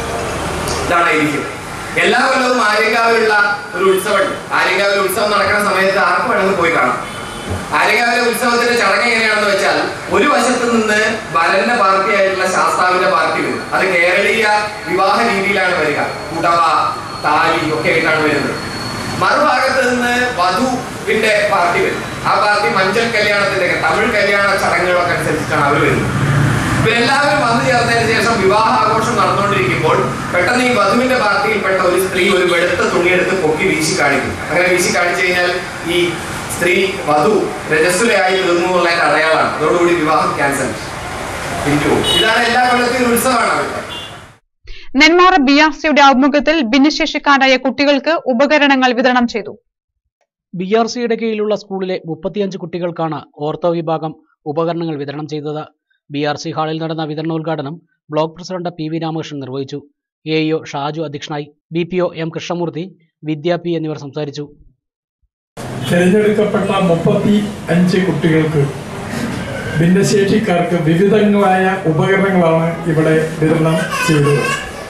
ഇതാണ് ഐതിഹ്യം എല്ലാ കൊല്ലവും ആര്യങ്കാവിലുള്ള ഒരു ഉത്സവമുണ്ട് ആര്യങ്കാവിൽ ഉത്സവം നടക്കുന്ന സമയത്ത് ആർക്കും വേണമെങ്കിൽ പോയി കാണാം ആര്യങ്കാവിലെ ഉത്സവത്തിന്റെ ചടങ്ങ് എങ്ങനെയാണെന്ന് വെച്ചാൽ ഒരു വശത്ത് നിന്ന് വരന്റെ പാർട്ടി ആയിട്ടുള്ള ശാസ്താവിന്റെ പാർട്ടി വരും അത് കേരളീയ വിവാഹ രീതിയിലാണ് വരിക കുടവ താലി ഒക്കെ ആയിട്ടാണ് വരുന്നത് മറുഭാഗത്ത് നിന്ന് വധുവിന്റെ പാർട്ടി വരും ആ പാർട്ടി മഞ്ചൽ കല്യാണത്തിന്റെ തമിഴ് കല്യാണ ചടങ്ങുകളൊക്കെ അനുസരിച്ചിട്ടാണ് അവർ വരുന്നത് ഇവരെല്ലാവരും വന്നു ചേർന്നതിന് ശേഷം വിവാഹാഘോഷം നടന്നുകൊണ്ടിരിക്കുമ്പോൾ പെട്ടെന്ന് ഈ വധുവിന്റെ പാർട്ടിയിൽപ്പെട്ട ഒരു സ്ത്രീ ഒരു വെളുത്ത തുണിയെടുത്ത് പൊക്കി വീശി കാണിക്കും അങ്ങനെ വീശി കാണിച്ചു കഴിഞ്ഞാൽ ഈ സ്ത്രീ വധു രജസ്വലയായി തീർന്നു എന്നുള്ളതിന്റെ അടയാളമാണ് അതോടുകൂടി വിവാഹം ക്യാൻസൽ തിരിച്ചു പോകും ഇതാണ് എല്ലാ കൊല്ലത്തെയും ഒരു ഉത്സവമാണ് അവരുടെ നെന്മാറ ബി ആർ സിയുടെ ആഭിമുഖ്യത്തിൽ ഭിന്നശേഷിക്കാരായ കുട്ടികൾക്ക് ഉപകരണങ്ങൾ വിതരണം ചെയ്തു ബി ആർ സിയുടെ കീഴിലുള്ള സ്കൂളിലെ മുപ്പത്തിയഞ്ച് കുട്ടികൾക്കാണ് ഓർത്തോ വിഭാഗം ഉപകരണങ്ങൾ വിതരണം ചെയ്തത് ബി ആർ സി ഹാളിൽ നടന്ന വിതരണോദ്ഘാടനം block president P V Ramakrishnan നിർവഹിച്ചു എ ഇഒ ഷാജു അധ്യക്ഷനായി B P O M Krishnamoorthy Vidya P എന്നിവർ സംസാരിച്ചു തിരഞ്ഞെടുക്കപ്പെട്ട മുപ്പത്തി അഞ്ച് കുട്ടികൾക്ക് ഭിന്നശേഷിക്കാർക്ക് വിവിധങ്ങളായ ഉപകരണങ്ങളാണ് ഇവിടെ വിതരണം ചെയ്തത്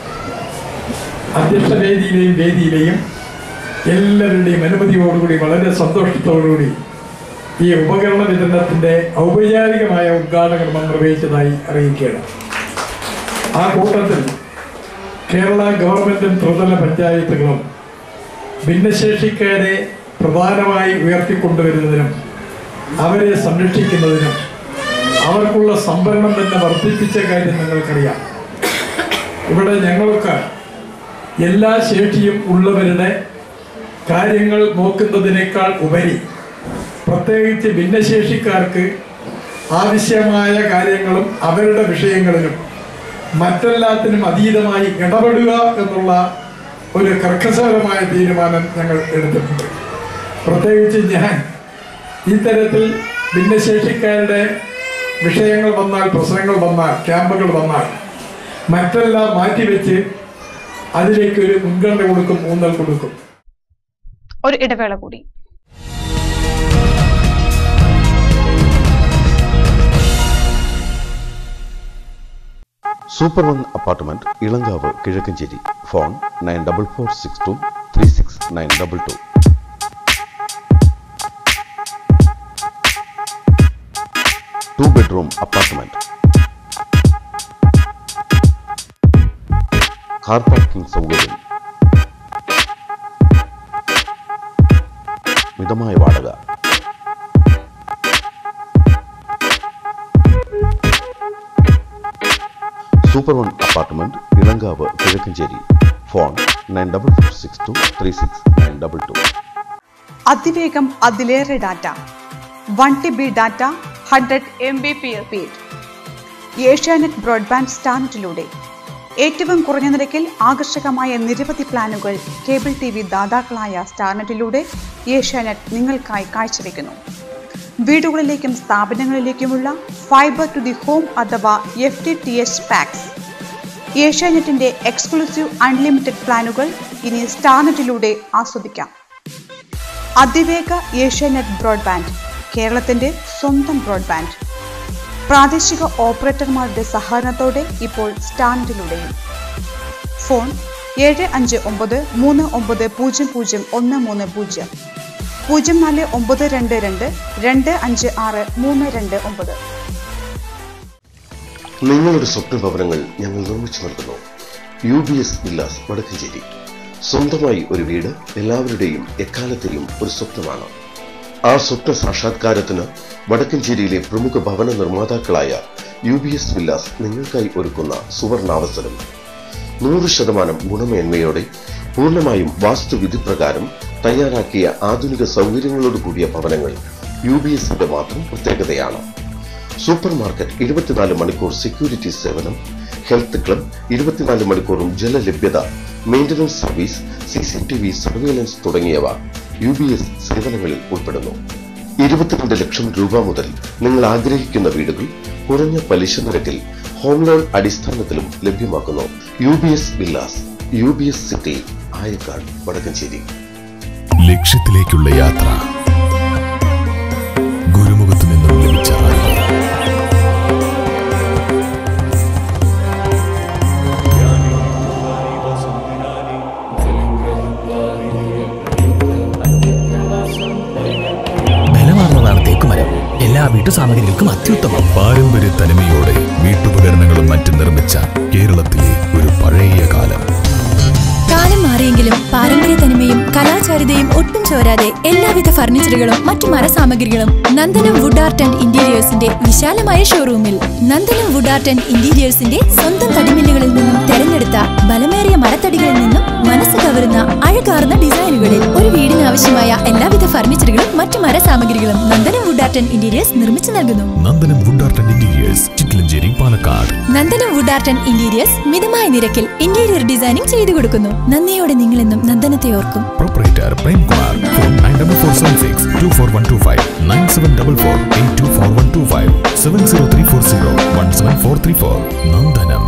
അധ്യക്ഷ വേദിയിലെയും വേദിയിലെയും എല്ലാവരുടെയും അനുമതിയോടുകൂടി വളരെ സന്തോഷത്തോടുകൂടി ഈ ഉപകരണ വിതരണത്തിന്റെ ഔപചാരികമായ ഉദ്ഘാടന കർമ്മം നിർവഹിച്ചതായി അറിയിക്കുകയാണ് ആ കൂട്ടത്തിൽ കേരള ഗവൺമെന്റും ത്രിതല പഞ്ചായത്തുകളും ഭിന്നശേഷിക്കാരെ പ്രധാനമായി ഉയർത്തിക്കൊണ്ടുവരുന്നതിനും അവരെ സംരക്ഷിക്കുന്നതിനും അവർക്കുള്ള സംവരണം തന്നെ വർദ്ധിപ്പിച്ച കാര്യം നിങ്ങൾക്കറിയാം ഇവിടെ ഞങ്ങൾക്ക് എല്ലാ ശേഷിയും ഉള്ളവരുടെ കാര്യങ്ങൾ നോക്കുന്നതിനേക്കാൾ ഉപരി പ്രത്യേകിച്ച് ഭിന്നശേഷിക്കാർക്ക് ആവശ്യമായ കാര്യങ്ങളും അവരുടെ വിഷയങ്ങളിലും മറ്റെല്ലാത്തിനും അതീതമായി ഇടപെടുക എന്നുള്ള ഒരു കർക്കശപരമായ തീരുമാനം ഞങ്ങൾ എടുത്തിട്ടുണ്ട് പ്രത്യേകിച്ച് ഞാൻ ഇത്തരത്തിൽ ഭിന്നശേഷിക്കാരുടെ വിഷയങ്ങൾ വന്നാൽ പ്രശ്നങ്ങൾ വന്നാൽ ക്യാമ്പുകൾ വന്നാൽ മറ്റെല്ലാം മാറ്റിവെച്ച് അതിലേക്ക് ഒരു മുൻഗണന കൊടുക്കും ഊന്നൽ കൊടുക്കും ഒരു ഇടവേള കൂടി super one apartment Elankavu Kizhakkencherry phone nine double four six two three six nine double two two bedroom apartment car parking സൗകര്യം മിതമായ വാടക super one apartment Elankavu Kizhakkencherry phone nine double four six two three six nine double two അതിവേഗം അതിലേറെ data one T B data hundred M B P speed Asianet broadband സ്റ്റാൻഡിലൂടെ ഏറ്റവും കുറഞ്ഞ നിരക്കിൽ ആകർഷകമായ നിരവധി പ്ലാനുകൾ കേബിൾ ടി വി ദാതാക്കളായ സ്റ്റാർനെറ്റിലൂടെ ഏഷ്യാനെറ്റ് നിങ്ങൾക്കായി കാഴ്ചവെക്കുന്നു വീടുകളിലേക്കും സ്ഥാപനങ്ങളിലേക്കുമുള്ള ഫൈബർ ടു ദി ഹോം അഥവാ F T T H packs ഏഷ്യാനെറ്റിന്റെ എക്സ്ക്ലൂസീവ് അൺലിമിറ്റഡ് പ്ലാനുകൾ ഇനി സ്റ്റാർനെറ്റിലൂടെ ആസ്വദിക്കാം അതിവേഗ ഏഷ്യാനെറ്റ് ബ്രോഡ്ബാൻഡ് കേരളത്തിന്റെ സ്വന്തം ബ്രോഡ്ബാൻഡ് പ്രാദേശിക ഓപ്പറേറ്റർമാരുടെ സഹകരണത്തോടെ ഇപ്പോൾ സ്റ്റാൻഡിലൂടെയും ഫോൺ ഏഴ് അഞ്ച് ഒമ്പത് മൂന്ന് ഒമ്പത് പൂജ്യം പൂജ്യം ഒന്ന് മൂന്ന് പൂജ്യം പൂജ്യം നാല് ഒമ്പത് രണ്ട് രണ്ട് രണ്ട് അഞ്ച് ആറ് മൂന്ന് രണ്ട് ഒമ്പത് നിങ്ങളുടെ സ്വപ്ന ഭവനങ്ങൾ ഞങ്ങൾ നിർമ്മിച്ചു നൽകുന്നു U B S villas Vadakkencherry സ്വന്തമായി ഒരു വീട് എല്ലാവരുടെയും എക്കാലത്തെയും ഒരു സ്വപ്നമാണ് ആ സ്വപ്ന സാക്ഷാത്കാരത്തിന് വടക്കഞ്ചേരിയിലെ പ്രമുഖ ഭവന നിർമ്മാതാക്കളായ യു ബി എസ് വില്ലാസ് നിങ്ങൾക്കായി ഒരുക്കുന്ന സുവർണാവസരം നൂറ് ശതമാനം ഗുണമേന്മയോടെ പൂർണ്ണമായും വാസ്തുവിധി പ്രകാരം തയ്യാറാക്കിയ ആധുനിക സൗകര്യങ്ങളോട് കൂടിയ ഭവനങ്ങൾ യു ബി എസിന്റെ മാത്രം പ്രത്യേകതയാണ് സൂപ്പർ മാർക്കറ്റ് ഇരുപത്തിനാല് മണിക്കൂർ സെക്യൂരിറ്റി സേവനം ഹെൽത്ത് ക്ലബ് ഇരുപത്തിനാല് മണിക്കൂറും ജലലഭ്യത maintenance service C C T V surveillance തുടങ്ങിയവ യു ബി എസ് സേവനങ്ങളിൽ ഉൾപ്പെടുന്നു ഇരുപത്തിരണ്ട് ലക്ഷം രൂപ മുതൽ നിങ്ങൾ ആഗ്രഹിക്കുന്ന വീടുകൾ കുറഞ്ഞ പലിശ നിരക്കിൽ ഹോം ലോൺ അടിസ്ഥാനത്തിലും ലഭ്യമാക്കുന്നു U B S villas U B S city Ayakkad Vadakkencherry ലക്ഷ്യത്തിലേക്കുള്ള യാത്ര ഗുരുമുഖത്തു നിന്നും ലഭിച്ച അറിവ് ബലമാർന്നതാണ് തേക്കുമരം എല്ലാ വീട്ടുസാമഗ്രികൾക്കും അത്യുത്തമം പാരമ്പര്യ തനിമയോടെ വീട്ടുപകരണങ്ങളും മറ്റും നിർമ്മിച്ച കേരളത്തിലെ ഒരു പഴയ കാലം കാലം മാറിയെങ്കിലും പാരമ്പര്യ തനിമയും കലാചാരിതയും ഒട്ടും ചോരാതെ എല്ലാവിധ ഫർണിച്ചറുകളും മറ്റു മരസാമഗ്രികളും നന്ദനം വുഡ് ആർട്ട് ആൻഡ് ഇന്റീരിയേഴ്സിന്റെ വിശാലമായ ഷോറൂമിൽ നന്ദനം വുഡ് ആർട്ട് ആൻഡ് ഇന്റീരിയേഴ്സിന്റെ സ്വന്തം തടിമില്ലുകളിൽ നിന്നും തെരഞ്ഞെടുത്ത ബലമേറിയ മരത്തടികളിൽ നിന്നും മനസ്സ് കവരുന്ന അഴകാർന്ന ഡിസൈനുകളിൽ ഒരു വീടിന് ആവശ്യമായ എല്ലാവിധ ഫർണിച്ചറുകളും മറ്റു മരസാമഗ്രികളും Nandanam wood art and interiors നിർമ്മിച്ചു നൽകുന്നു Nandanam wood art and interiors Chittilanchery Palakkad Nandanam wood art and interiors മിതമായ നിരക്കിൽ ഇന്റീരിയർ ഡിസൈനിംഗ് ചെയ്തു കൊടുക്കുന്നു നന്ദിയോടെ നിങ്ങളെന്നും നന്ദനത്തെ ഓർക്കും proprietor Premkumar phone nine double four seven six two four one two five nine seven double four eight two four one two five seven zero three four zero one seven four three four Nandanam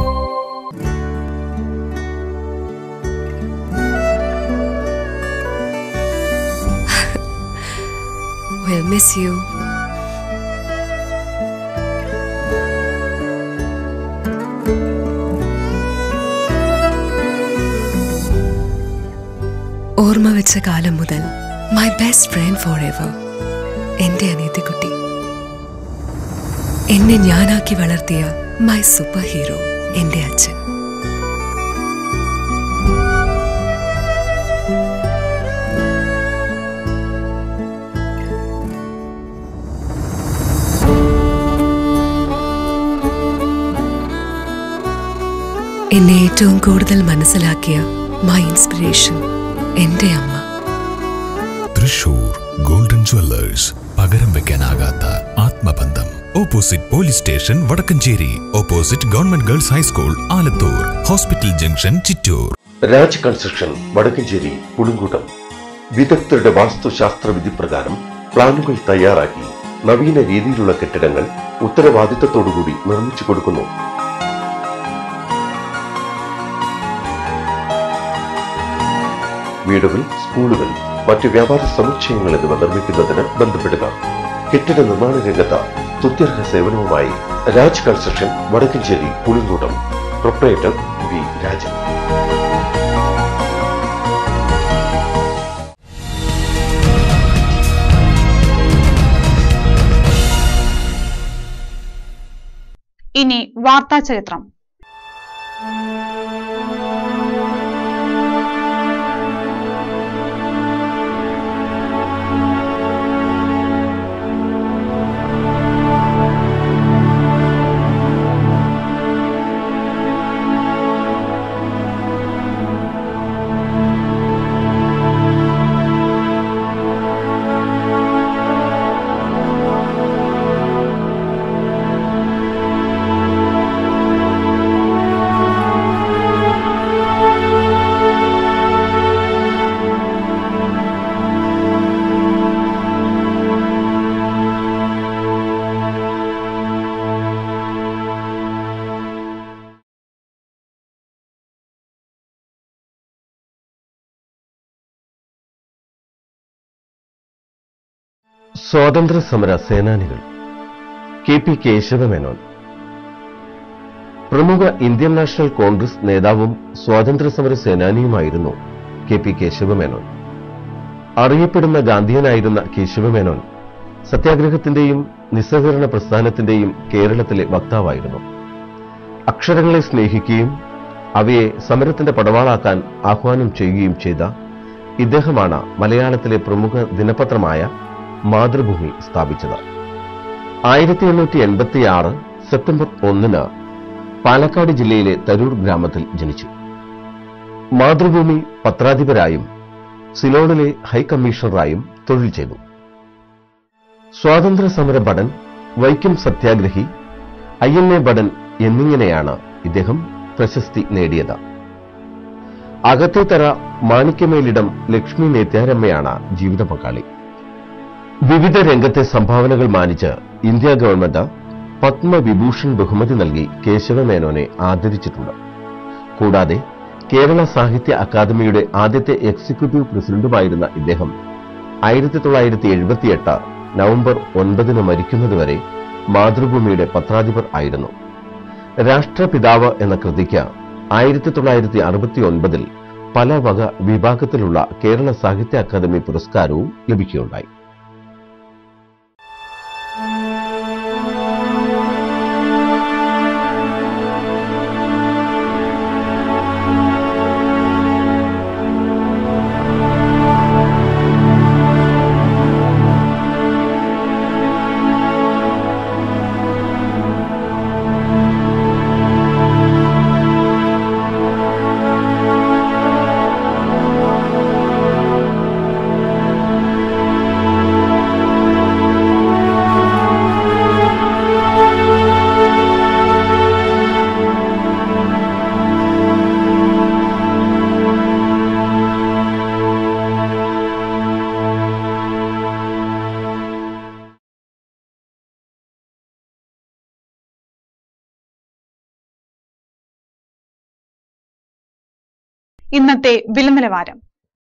We'll miss you. ഓർമ്മ വെച്ച കാലം മുതൽ my best friend forever എൻ്റെ അനിയത്തിക്കുട്ടി എന്നെ ഞാനാക്കി വളർത്തിയ my super hero എൻ്റെ അച്ഛൻ എന്നെ ഏറ്റവും കൂടുതൽ മനസ്സിലാക്കിയ മൈ ഇൻസ്പിറേഷൻ എൻ്റെ അമ്മ തൃശൂർ ഗോൾഡൻ ജ്വല്ലേഴ്സ് പകരം വെക്കാനാകാത്ത ആത്മബന്ധം opposite police station Vadakkencherry opposite government girls high school Alathur hospital junction Chittur Raj construction Vadakkencherry Pulinkoottam വിദഗ്ധരുടെ വാസ്തുശാസ്ത്ര വിധി പ്രകാരം പ്ലാനുകൾ തയ്യാറാക്കി നവീന രീതിയിലുള്ള കെട്ടിടങ്ങൾ ഉത്തരവാദിത്തത്തോടുകൂടി നിർമ്മിച്ചു കൊടുക്കുന്നു വീടുകൾ സ്കൂളുകൾ മറ്റ് വ്യാപാര സമുച്ചയങ്ങൾ എന്നിവ നിർമ്മിക്കുന്നതിന് ബന്ധപ്പെടുക കെട്ടിട നിർമ്മാണ രംഗത്ത് തുത്യർഹ സേവനവുമായി Raj construction Vadakkencherry Pulinkoottam proprietor V Rajan ഇനി വാർത്താ ചരിത്രം സ്വാതന്ത്ര്യ സമര സേനാനികൾ കെ പി കേശവമേനോൻ പ്രമുഖ ഇന്ത്യൻ നാഷണൽ കോൺഗ്രസ് നേതാവും സ്വാതന്ത്ര്യ സമര സേനാനിയുമായിരുന്നു കെ പി കേശവമേനോൻ അറിയപ്പെടുന്ന ഗാന്ധിയനായിരുന്ന കേശവമേനോൻ സത്യാഗ്രഹത്തിന്റെയും നിസ്സഹകരണ പ്രസ്ഥാനത്തിന്റെയും കേരളത്തിലെ വക്താവായിരുന്നു അക്ഷരങ്ങളെ സ്നേഹിക്കുകയും അവയെ സമരത്തിന്റെ പടവാളാക്കാൻ ആഹ്വാനം ചെയ്യുകയും ചെയ്ത ഇദ്ദേഹമാണ് മലയാളത്തിലെ പ്രമുഖ ദിനപത്രമായ മാതൃഭൂമി സ്ഥാപിച്ചത് ആയിരത്തി എണ്ണൂറ്റി എൺപത്തി ആറ് സെപ്റ്റംബർ ഒന്നിന് പാലക്കാട് ജില്ലയിലെ തരൂർ ഗ്രാമത്തിൽ ജനിച്ചു മാതൃഭൂമി പത്രാധിപരായും സിലോണിലെ ഹൈക്കമ്മീഷണറായും തൊഴിൽ ചെയ്തു സ്വാതന്ത്ര്യ സമര ഭടൻ വൈക്കം സത്യാഗ്രഹി ഐ എൻ എ ഭടൻ എന്നിങ്ങനെയാണ് ഇദ്ദേഹം പ്രശസ്തി നേടിയത് അകത്തേത്തറ മാണിക്യമേലിടം ലക്ഷ്മി നേത്യാരമ്മയാണ് ജീവിത പങ്കാളി വിവിധ രംഗത്തെ സംഭാവനകൾ മാനിച്ച് ഇന്ത്യ ഗവൺമെന്റ് പത്മവിഭൂഷൺ ബഹുമതി നൽകി കേശവമേനോനെ ആദരിച്ചിട്ടുണ്ട് കൂടാതെ കേരള സാഹിത്യ അക്കാദമിയുടെ ആദ്യത്തെ എക്സിക്യൂട്ടീവ് പ്രസിഡന്റുമായിരുന്ന ഇദ്ദേഹം ആയിരത്തി തൊള്ളായിരത്തി എഴുപത്തിയെട്ട് നവംബർ ഒൻപതിന് മരിക്കുന്നതുവരെ മാതൃഭൂമിയുടെ പത്രാധിപർ ആയിരുന്നു രാഷ്ട്രപിതാവ് എന്ന കൃതിക്ക് ആയിരത്തി തൊള്ളായിരത്തി അറുപത്തി ഒൻപതിൽ പല വക വിഭാഗത്തിലുള്ള കേരള സാഹിത്യ അക്കാദമി പുരസ്കാരവും ലഭിക്കുകയുണ്ടായി ഇന്നത്തെ വില നിലവാരം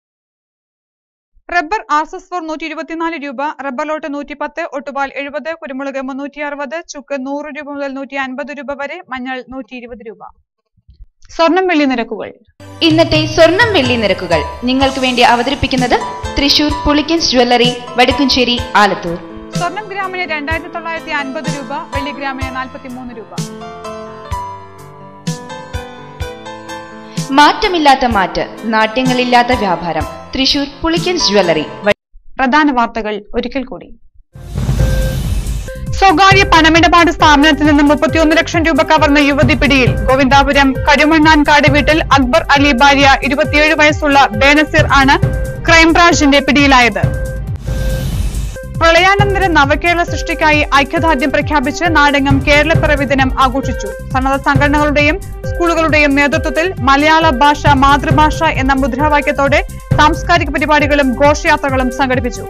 rubber R S S four നൂറ്റി ഇരുപത്തിനാല് രൂപ റബ്ബർ ലോട്ട് നൂറ്റി പത്ത് ഒട്ടുപാൽ എഴുപത് കുരുമുളക് മുന്നൂറ്റി അറുപത് ചുക്ക് നൂറ് രൂപ മുതൽ നൂറ്റി അൻപത് രൂപ വരെ മഞ്ഞൾ നൂറ്റി ഇരുപത് രൂപ സ്വർണം വെള്ളി നിരക്കുകൾ ഇന്നത്തെ സ്വർണം വെള്ളി നിരക്കുകൾ നിങ്ങൾക്ക് വേണ്ടി അവതരിപ്പിക്കുന്നത് തൃശൂർ പുളിക്കൻസ് ജ്വല്ലറി വടക്കുംചേരി ആലത്തൂർ സ്വർണം ഗ്രാമിന് രണ്ടായിരത്തി തൊള്ളായിരത്തി അൻപത് രൂപ വെള്ളി ഗ്രാമിന് നാൽപ്പത്തി മൂന്ന് രൂപ മാറ്റമില്ലാത്ത മാറ്റ് നാട്യങ്ങളില്ലാത്ത വ്യാപാരം തൃശൂർ പുളിക്കൻസ് ജ്വല്ലറി പ്രധാന വാർത്തകൾ ഒരിക്കൽ കൂടി സ്വകാര്യ പണമിടപാട് സ്ഥാപനത്തിൽ നിന്ന് മുപ്പത്തിയൊന്ന് ലക്ഷം രൂപ കവർന്ന യുവതി പിടിയിൽ ഗോവിന്ദാപുരം കരുമണ്ണാൻകാട് വീട്ടിൽ അക്ബർ അലി ഭാര്യ ഇരുപത്തിയേഴ് വയസ്സുള്ള ബേനസീർ ആണ് ക്രൈംബ്രാഞ്ചിന്റെ പിടിയിലായത് പ്രളയാനന്തര നവകേരള സൃഷ്ടിക്കായി ഐക്യദാർഢ്യം പ്രഖ്യാപിച്ച് നാടെങ്ങും കേരളപ്പിറവി ദിനം ആഘോഷിച്ചു സന്നദ്ധ സംഘടനകളുടെയും സ്കൂളുകളുടെയും നേതൃത്വത്തിൽ മലയാള ഭാഷ മാതൃഭാഷ എന്ന മുദ്രാവാക്യത്തോടെ സാംസ്കാരിക പരിപാടികളും ഘോഷയാത്രകളും സംഘടിപ്പിച്ചു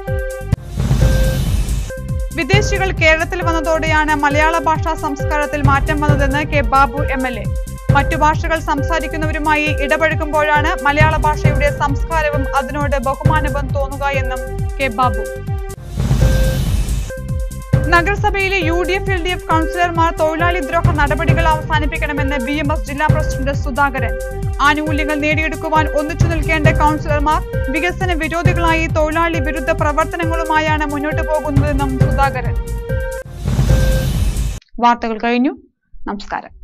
വിദേശികൾ കേരളത്തിൽ വന്നതോടെയാണ് മലയാള ഭാഷാ സംസ്കാരത്തിൽ മാറ്റം വന്നതെന്ന് K Babu M L A മറ്റു ഭാഷകൾ സംസാരിക്കുന്നവരുമായി ഇടപഴകുമ്പോഴാണ് മലയാള ഭാഷയുടെ സംസ്കാരവും അതിനോട് ബഹുമാനവും തോന്നുക എന്നും കെ ബാബു നഗരസഭയിലെ U D F L D F കൗൺസിലർമാർ തൊഴിലാളി ദ്രോഹ നടപടികൾ അവസാനിപ്പിക്കണമെന്ന് ബി എം എസ് ജില്ലാ പ്രസിഡന്റ് സുധാകരൻ ആനുകൂല്യങ്ങൾ നേടിയെടുക്കുവാൻ ഒന്നിച്ചു നിൽക്കേണ്ട കൗൺസിലർമാർ വികസന വിരോധികളായി തൊഴിലാളി വിരുദ്ധ പ്രവർത്തനങ്ങളുമായാണ് മുന്നോട്ടു പോകുന്നതെന്നും സുധാകരൻ വാർത്തകൾ കഴിഞ്ഞു നമസ്കാരം